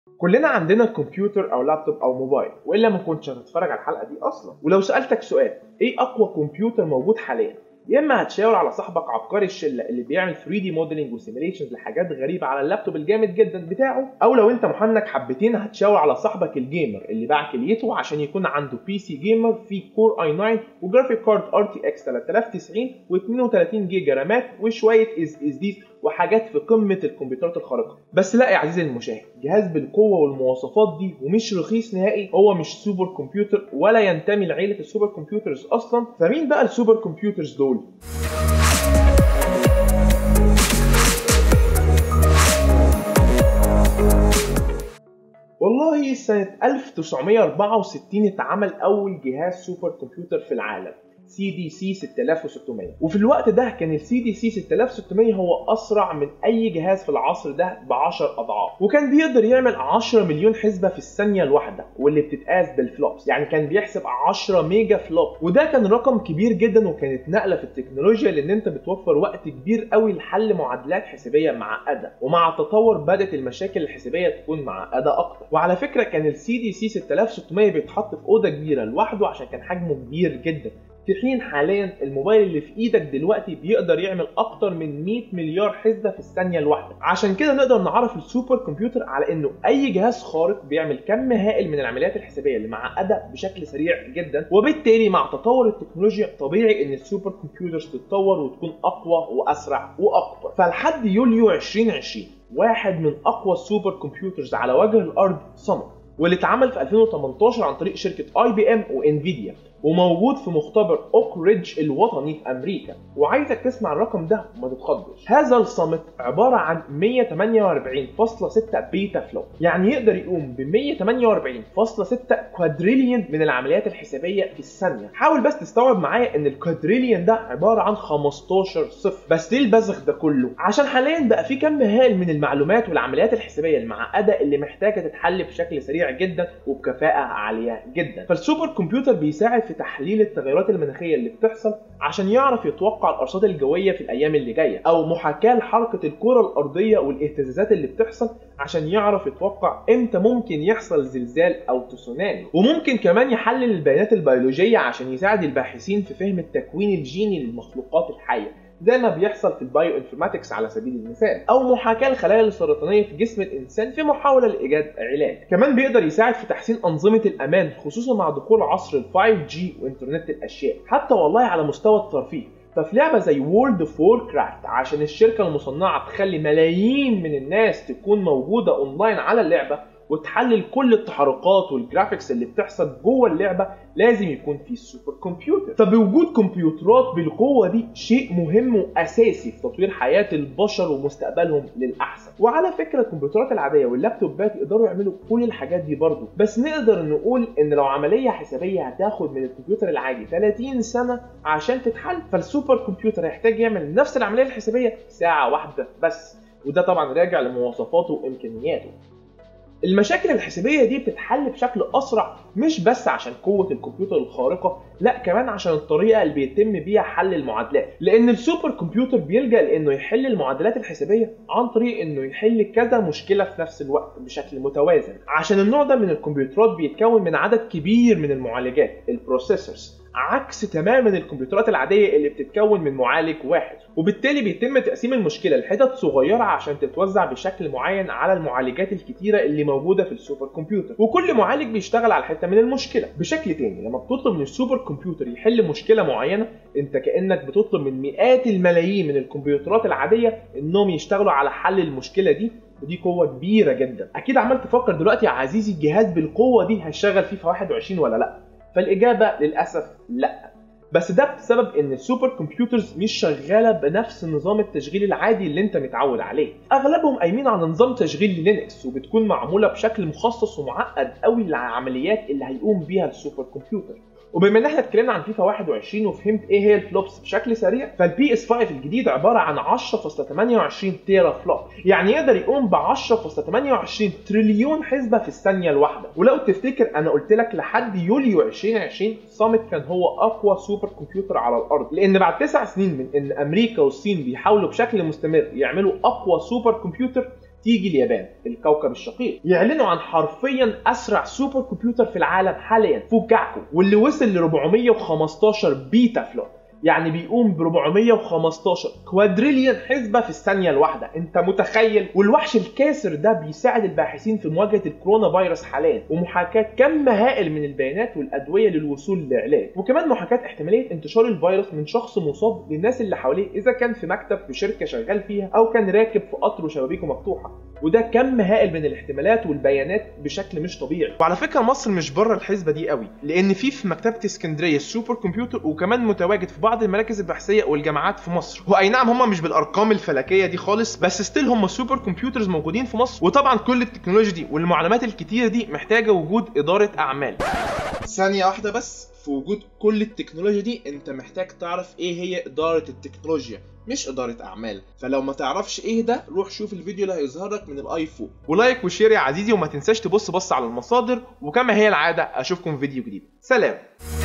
كلنا عندنا كمبيوتر او لابتوب او موبايل والا ما كنتش هتتفرج على الحلقه دي اصلا ولو سالتك سؤال ايه اقوى كمبيوتر موجود حاليا يا اما هتشاور على صاحبك عبقري الشله اللي بيعمل 3 دي موديلنج وسيميليشنز لحاجات غريبه على اللابتوب الجامد جدا بتاعه او لو انت محنك حبتين هتشاور على صاحبك الجيمر اللي باع كليته عشان يكون عنده بي سي جيمر فيه كور اي 9 وجرافيك كارد ار تي اكس 3090 و32 جيجا رامات وشويه از اس دي وحاجات في قمه الكمبيوترات الخارقه بس لا يا عزيزي المشاهد جهاز بالقوه والمواصفات دي ومش رخيص نهائي هو مش سوبر كمبيوتر ولا ينتمي لعيله السوبر كمبيوترز اصلا فمين بقى السوبر كمبيوترز دول والله سنة 1964 اتعمل أول جهاز سوبر كمبيوتر في العالم سي دي سي 6600 وفي الوقت ده كان السي دي سي 6600 هو اسرع من اي جهاز في العصر ده ب 10 اضعاف وكان بيقدر يعمل 10 مليون حسبه في الثانيه الواحده واللي بتتقاس بالفلوبس يعني كان بيحسب 10 ميجا فلوب وده كان رقم كبير جدا وكانت نقله في التكنولوجيا لان انت بتوفر وقت كبير قوي لحل معادلات حسابيه معقده ومع التطور بدات المشاكل الحسابيه تكون معقده اكتر وعلى فكره كان السي دي سي 6600 بيتحط في اوضه كبيره لوحده عشان كان حجمه كبير جدا في حين حاليا الموبايل اللي في ايدك دلوقتي بيقدر يعمل اكتر من 100 مليار حسبه في الثانيه الواحده عشان كده نقدر نعرف السوبر كمبيوتر على انه اي جهاز خارق بيعمل كم هائل من العمليات الحسابيه اللي معقده بشكل سريع جدا وبالتالي مع تطور التكنولوجيا طبيعي ان السوبر كمبيوترز تتطور وتكون اقوى واسرع واكبر فلحد يوليو 2020 واحد من اقوى السوبر كمبيوترز على وجه الارض صمت واللي اتعمل في 2018 عن طريق شركه اي بي ام وانفيديا وموجود في مختبر اوك ريدج الوطني في امريكا وعايزك تسمع الرقم ده وما تتخضش هذا الصمت عباره عن 148.6 بيتا فلوب يعني يقدر يقوم ب 148.6 كوادريليون من العمليات الحسابيه في الثانيه حاول بس تستوعب معايا ان الكوادريليون ده عباره عن 15 صفر بس ليه البذخ ده كله عشان حاليا بقى في كم هائل من المعلومات والعمليات الحسابيه المعقده اللي محتاجه تتحل بشكل سريع جدا وبكفاءه عاليه جدا فالسوبر كمبيوتر بيساعد في تحليل التغيرات المناخيه اللي بتحصل عشان يعرف يتوقع الارصاد الجويه في الايام اللي جايه او محاكاه لحركه الكره الارضيه والاهتزازات اللي بتحصل عشان يعرف يتوقع امتى ممكن يحصل زلزال او تسونامي وممكن كمان يحلل البيانات البيولوجيه عشان يساعد الباحثين في فهم التكوين الجيني للمخلوقات الحيه زي ما بيحصل في البايو انفورماتكس على سبيل المثال او محاكاه الخلايا السرطانيه في جسم الانسان في محاوله لايجاد علاج كمان بيقدر يساعد في تحسين انظمه الامان خصوصا مع دخول عصر ال 5G وانترنت الاشياء حتى والله على مستوى الترفيه ففي لعبه زي وورلد اوف كرافت عشان الشركه المصنعه تخلي ملايين من الناس تكون موجوده اونلاين على اللعبه وتحلل كل التحركات والجرافيكس اللي بتحصل جوه اللعبه لازم يكون في سوبر كمبيوتر فبوجود كمبيوترات بالقوه دي شيء مهم واساسي في تطوير حياه البشر ومستقبلهم للاحسن وعلى فكره الكمبيوترات العاديه واللابتوبات يقدروا يعملوا كل الحاجات دي برضه بس نقدر نقول ان لو عمليه حسابيه هتاخد من الكمبيوتر العادي 30 سنه عشان تتحل فالسوبر كمبيوتر هيحتاج يعمل نفس العمليه الحسابيه في ساعه واحده بس وده طبعا راجع لمواصفاته وامكانياته المشاكل الحسابية دي بتتحل بشكل أسرع مش بس عشان قوة الكمبيوتر الخارقة لا كمان عشان الطريقة اللي بيتم بيها حل المعادلات لأن السوبر كمبيوتر بيلجأ لأنه يحل المعادلات الحسابية عن طريق إنه يحل كذا مشكلة في نفس الوقت بشكل متوازن عشان النوع ده من الكمبيوترات بيتكون من عدد كبير من المعالجات البروسيسورز عكس تماما الكمبيوترات العاديه اللي بتتكون من معالج واحد وبالتالي بيتم تقسيم المشكله لحتت صغيره عشان تتوزع بشكل معين على المعالجات الكتيره اللي موجوده في السوبر كمبيوتر وكل معالج بيشتغل على حته من المشكله بشكل تاني لما بتطلب من السوبر كمبيوتر يحل مشكله معينه انت كانك بتطلب من مئات الملايين من الكمبيوترات العاديه انهم يشتغلوا على حل المشكله دي ودي قوة كبيرة جدا أكيد عمال تفكر دلوقتي يا عزيزي الجهاز بالقوة دي هيشتغل فيه في 21 ولا لأ فالإجابة للأسف لا بس ده بسبب ان السوبر كمبيوترز مش شغاله بنفس نظام التشغيل العادي اللي انت متعود عليه اغلبهم قايمين على نظام تشغيل لينكس وبتكون معموله بشكل مخصص ومعقد قوي للعمليات اللي هيقوم بيها السوبر كمبيوتر وبما ان احنا اتكلمنا عن فيفا 21 وفهمت ايه هي الفلوبس بشكل سريع فالبي اس 5 الجديد عباره عن 10.28 تيرا فلوب يعني يقدر يقوم ب 10.28 تريليون حسبه في الثانيه الواحده ولو تفتكر انا قلت لك لحد يوليو 2020 صامت كان هو اقوى سوبر كمبيوتر على الارض لان بعد تسع سنين من ان امريكا والصين بيحاولوا بشكل مستمر يعملوا اقوى سوبر كمبيوتر تيجي اليابان الكوكب الشقيق يعلنوا عن حرفيا اسرع سوبر كمبيوتر في العالم حاليا فوجاكو واللي وصل ل 415 بيتا فلوب يعني بيقوم ب 415 كوادريليون حسبه في الثانيه الواحده انت متخيل والوحش الكاسر ده بيساعد الباحثين في مواجهه الكورونا فيروس حاليا ومحاكاه كم هائل من البيانات والادويه للوصول لعلاج وكمان محاكاه احتماليه انتشار الفيروس من شخص مصاب للناس اللي حواليه اذا كان في مكتب في شركه شغال فيها او كان راكب في قطر وشبابيكه مفتوحه وده كم هائل من الاحتمالات والبيانات بشكل مش طبيعي وعلى فكره مصر مش بره الحسبه دي قوي لان في في مكتبه اسكندريه السوبر كمبيوتر وكمان متواجد في بعض المراكز البحثيه والجامعات في مصر واي نعم هم مش بالارقام الفلكيه دي خالص بس ستيل هم سوبر كمبيوترز موجودين في مصر وطبعا كل التكنولوجيا دي والمعلومات الكتيره دي محتاجه وجود اداره اعمال ثانيه واحده بس في وجود كل التكنولوجيا دي انت محتاج تعرف ايه هي اداره التكنولوجيا مش اداره اعمال فلو ما تعرفش ايه ده روح شوف الفيديو اللي هيظهر لك من الايفون ولايك وشير يا عزيزي وما تنساش تبص بص على المصادر وكما هي العاده اشوفكم في فيديو جديد سلام